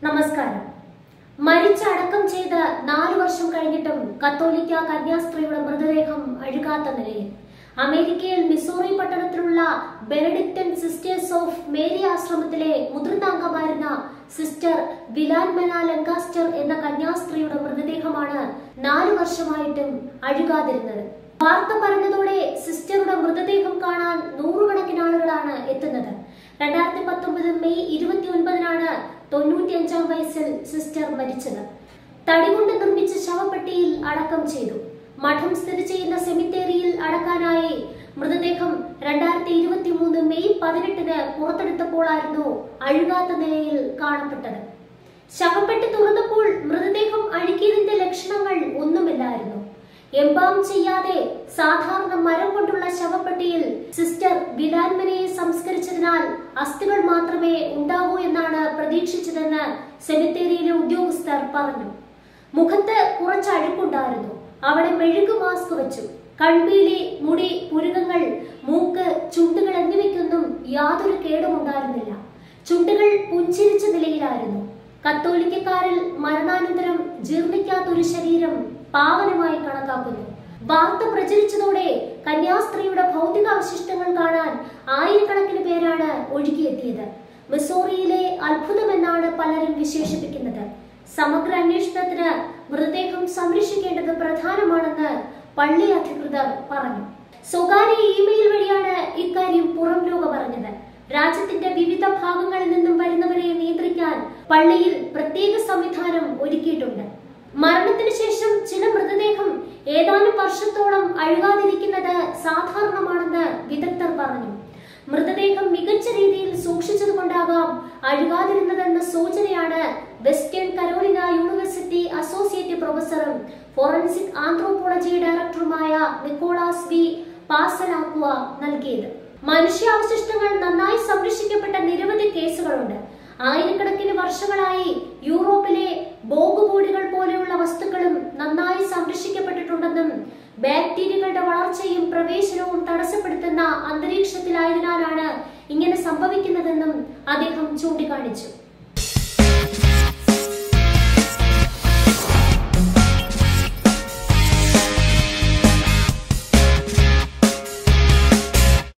നമസ്കാരം മരിച്ചടക്കം ചെയ്ത് നാലു വർഷം കഴിഞ്ഞിട്ടും കത്തോലിക്ക കന്യാസ്ത്രീയുടെ മൃതദേഹം അഴുകാത്ത നിലയിൽ അമേരിക്കയിൽ മിസോറി പട്ടണത്തിലുള്ള ബെനഡിക്റ്റൻ സിസ്റ്റേഴ്സ് ഓഫ് മേരി ആശ്രമത്തിലെ മുതിർന്ന അംഗമായിരുന്ന സിസ്റ്റർ വിലാൻമന ലങ്കാസ്റ്റർ എന്ന കന്യാസ്ത്രീയുടെ മൃതദേഹമാണ് നാലു വർഷമായിട്ടും അഴുകാതിരുന്നത് വാർത്ത പറഞ്ഞതോടെ സിസ്റ്ററുടെ മൃതദേഹം കാണാൻ നൂറുകണക്കിന് ആളുകളാണ് എത്തുന്നത് രണ്ടായിരത്തി പത്തൊമ്പത് മെയ് ഇരുപത്തി ഒൻപതിനാണ് തൊണ്ണൂറ്റിയഞ്ചാം വയസ്സിൽ സിസ്റ്റർ മരിച്ചത് തടികൊണ്ട് നിർമ്മിച്ച ശവപ്പെട്ടിയിൽ അടക്കം ചെയ്തു മഠം സ്ഥിതി ചെയ്യുന്ന സെമിത്തേരിയിൽ അടക്കാനായി മൃതദേഹം രണ്ടായിരത്തി ഇരുപത്തി മൂന്ന് മെയ് പതിനെട്ടിന് പുറത്തെടുത്തപ്പോഴായിരുന്നു അഴുകാത്ത നിലയിൽ കാണപ്പെട്ടത് ശവപ്പെട്ടി തുറന്നപ്പോൾ മൃതദേഹം അഴുകിയതിന്റെ ലക്ഷണങ്ങൾ ഒന്നുമില്ലായിരുന്നു എംബാം ചെയ്യാതെ സാധാരണ മരം കൊണ്ടുള്ള ശവപ്പെട്ടിയിൽ സിസ്റ്റർ ബിലാൻമനയെ സംസ്കരിച്ചതിനാൽ അസ്ഥികൾ മാത്രമേ ഉണ്ടാവൂ എന്നാണ് പ്രതീക്ഷിച്ചതെന്ന് സെമിത്തേരിയിലെ ഉദ്യോഗസ്ഥർ പറഞ്ഞു മുഖത്ത് കുറച്ച് അഴുക്കുണ്ടായിരുന്നു അവിടെ മെഴുകു മാസ്ക് വെച്ചു കൺപീലി മുടി പുരുകങ്ങൾ മൂക്ക് ചുണ്ടുകൾ എന്നിവയ്ക്കൊന്നും യാതൊരു കേടും ഉണ്ടായിരുന്നില്ല ചുണ്ടുകൾ പുഞ്ചിരിച്ച നിലയിലായിരുന്നു കത്തോലിക്കക്കാരിൽ മരണാനന്തരം ജീർണിക്കാത്തൊരു ശരീരം പാവനമായി കണക്കാക്കുന്നു വാർത്ത പ്രചരിച്ചതോടെ കന്യാസ്ത്രീയുടെ ഭൗതികാവശിഷ്ടങ്ങൾ കാണാൻ ആയിരക്കണക്കിന് പേരാണ് ഒഴുകിയെത്തിയത് മിസോറിയിലെ അത്ഭുതമെന്നാണ് പലരും വിശേഷിപ്പിക്കുന്നത് സമഗ്ര അന്വേഷണത്തിന് മൃതദേഹം സംരക്ഷിക്കേണ്ടത് പ്രധാനമാണെന്ന് പള്ളി അധികൃതർ പറഞ്ഞു സ്വകാര്യ ഇമെയിൽ വഴിയാണ് ഇക്കാര്യം പുറം ലോകം പറഞ്ഞത് രാജ്യത്തിന്റെ വിവിധ ഭാഗങ്ങളിൽ നിന്നും വരുന്നവരെ നിയന്ത്രിക്കാൻ പള്ളിയിൽ പ്രത്യേക സംവിധാനം ഒരുക്കിയിട്ടുണ്ട് മരണത്തിന് ശേഷം ചില മൃതദേഹം ഏതാനും വർഷത്തോളം അഴുകാതിരിക്കുന്നത് സാധാരണമാണെന്ന് വിദഗ്ധർ പറഞ്ഞു മൃതദേഹം മികച്ച രീതിയിൽ സൂക്ഷിച്ചതുകൊണ്ടാകാം അഴുകാതിരുന്നതെന്ന സൂചനയാണ് വെസ്റ്റേൺ കരോലിന യൂണിവേഴ്സിറ്റി അസോസിയേറ്റ് പ്രൊഫസറും ഫോറൻസിക് ആന്ത്രോപോളജി ഡയറക്ടറുമായ നിക്കോളാസ് വി പാസലാക്കുവ നൽകിയത് മനുഷ്യാവശിഷ്ടങ്ങൾ നന്നായി സംരക്ഷിക്കപ്പെട്ട നിരവധി കേസുകളുണ്ട് ആയിരക്കണക്കിന് വർഷങ്ങളായി യൂറോപ്പിലെ ബോഗുബോഡികൾ പോലെയുള്ള വസ്തുക്കളും നന്നായി സംരക്ഷിക്കപ്പെട്ടിട്ടുണ്ടെന്നും ബാക്ടീരിയകളുടെ വളർച്ചയും പ്രവേശനവും തടസ്സപ്പെടുത്തുന്ന അന്തരീക്ഷത്തിലായതിനാലാണ് ഇങ്ങനെ സംഭവിക്കുന്നതെന്നും അദ്ദേഹം ചൂണ്ടിക്കാണിച്ചു